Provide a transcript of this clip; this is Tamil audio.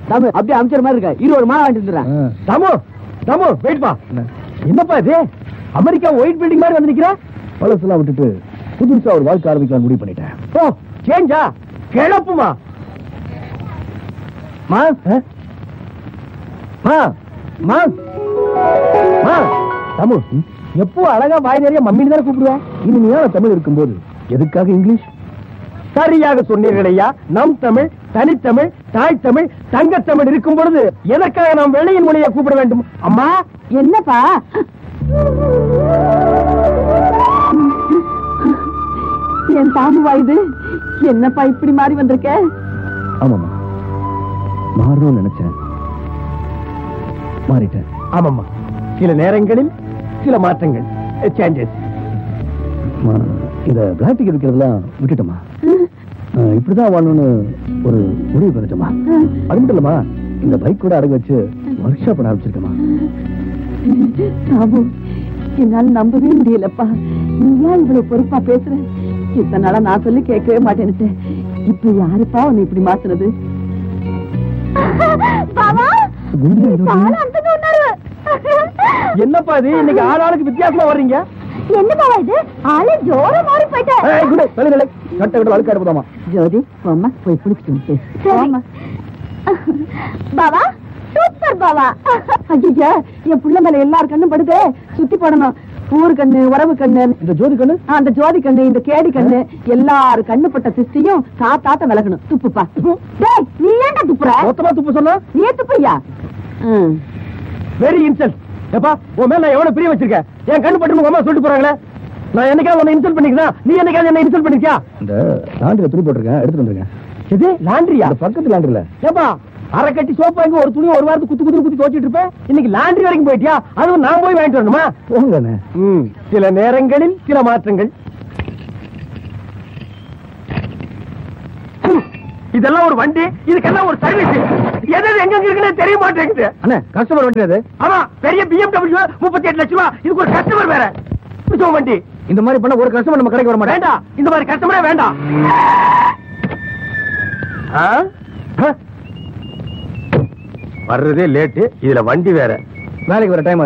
தமிழ் அப்படியே அமைச்சர் மாதிரி இருக்க இருபது மாலை வாங்கிட்டு வந்துடுறேன் தமு தமு வெயிட் பா என்னப்பா இது அமெரிக்கா ஒயிட் பில்டிங் மாதிரி வந்து நிக்கிற பழசெல்லாம் விட்டுட்டு புதுசா ஒரு வாழ்க்கை ஆரம்பிக்கலாம் முடிவு பண்ணிட்டேன் ஓ சேஞ்சா கிளப்புமா மா மா மா மா தமு எப்போ அழகா வாய் நிறைய மம்மின்னு தானே கூப்பிடுவேன் இனிமையான தமிழ் இருக்கும்போது எதுக்காக இங்கிலீஷ் சரியாக சொன்னீர்கள் ஐயா நம் தமிழ் தனித்தமிழ் தாய் தமிழ் தங்கத்தமிழ் இருக்கும் பொழுது எதற்காக நாம் வெள்ளையின் மொழியை கூப்பிட வேண்டும் அம்மா என்னப்பா என் பாம்புவா இது என்னப்பா இப்படி மாறி வந்திருக்க ஆமாம்மா மாறணும்னு நினைச்சேன் மாறிட்டேன் ஆமாம்மா சில நேரங்களில் சில மாற்றங்கள் சேஞ்சஸ் இந்த பிளாக் டிக்கெட் இருக்கிறதெல்லாம் விட்டுட்டோமா அஹ், இப்படிதான் வாழணும்னு ஒரு முடிவு பண்ணிட்டோமா அது மட்டும் இல்லம்மா இந்த பைக் கூட அடகு வச்சு ஒர்க் ஷாப் ஆரம்பிச்சிருக்கோமா பாபு என்னால நம்பவே முடியலப்பா நீ ஏன் இவ்வளவு பொறுப்பா பேசுற இத்தனை நாளா நான் சொல்லி கேட்கவே மாட்டேன்னுட்டேன் இப்ப யாருப்பா உன்னை இப்படி மாத்துனது குண்டு என்னப்பா இது இன்னைக்கு ஆள் ஆளுக்கு வித்தியாசமா வர்றீங்க என்ன பாவா இது ஆளு ஜோர மாறி போயிட்ட ஏய், குண்டு, தள்ளி நிலை. கட்ட கட்ட அழுக்காடு போதாமா ஜோதி போம்மா போய் பிடிச்சிட்டு போமா பாவா சூப்பர் பாவா ஐயா என் புள்ள மேல எல்லார் கண்ணும் படுதே சுத்தி போடணும் ஊர் கண்ணு உறவு கண்ணு இந்த ஜோதி கண்ணு ஆ, அந்த ஜோதி கண்ணு இந்த கேடி கண்ணு எல்லாரு கண்ணு பட்ட சிஸ்டியும் காத்தாத்த விலகணும் துப்புப்பா டேய் நீ ஏன்டா துப்புற மொத்தமா துப்பு சொன்னா நீ துப்பையா ம். வெரி இன்சல்ட் ஏப்பா உன் மேல நான் எவ்வளவு பிரிய வச்சிருக்கேன் என் கண்ணு பட்டு உங்க அம்மா சொல்லிட்டு போறாங்களே நான் என்னைக்காவது உன்னை இன்சல்ட் பண்ணிக்கிறேன் நீ என்னைக்காவது என்ன இன்சல்ட் பண்ணிக்கியா இந்த லாண்டரியில துணி போட்டிருக்கேன் எடுத்து வந்துருங்க எது லாண்டரியா பக்கத்து லாண்டரியில ஏப்பா அரை கட்டி சோப்பு வாங்கி ஒரு துணி ஒரு வாரத்துக்கு குத்து குத்து குத்தி துவச்சிட்டு இருப்பேன் இன்னைக்கு லாண்டரி வரைக்கும் போயிட்டியா அதுவும் நான் போய் வாங்கிட்டு வரணுமா போங்க சில நேரங்களில் சில மாற்றங்கள் இதெல்லாம் ஒரு வண்டி இதுக்கெல்லாம் ஒரு சர்வீஸ் எது எது எங்க இருக்குன்னு தெரிய மாட்டேங்குது அண்ணா கஸ்டமர் வண்டி அது ஆமா பெரிய பிஎம்டபிள்யூ முப்பத்தி எட்டு லட்சம் ரூபாய் இதுக்கு ஒரு கஸ்டமர் வேற பிடிச்ச வண்டி இந்த மாதிரி பண்ண ஒரு கஸ்டமர் நம்ம கடைக்கு வர மாட்டேன் வேண்டாம் இந்த மாதிரி கஸ்டமரே வேண்டாம் ஆ? ஆ? வர்றதே லேட்டு இதுல வண்டி வேற வேலைக்கு வர டைம்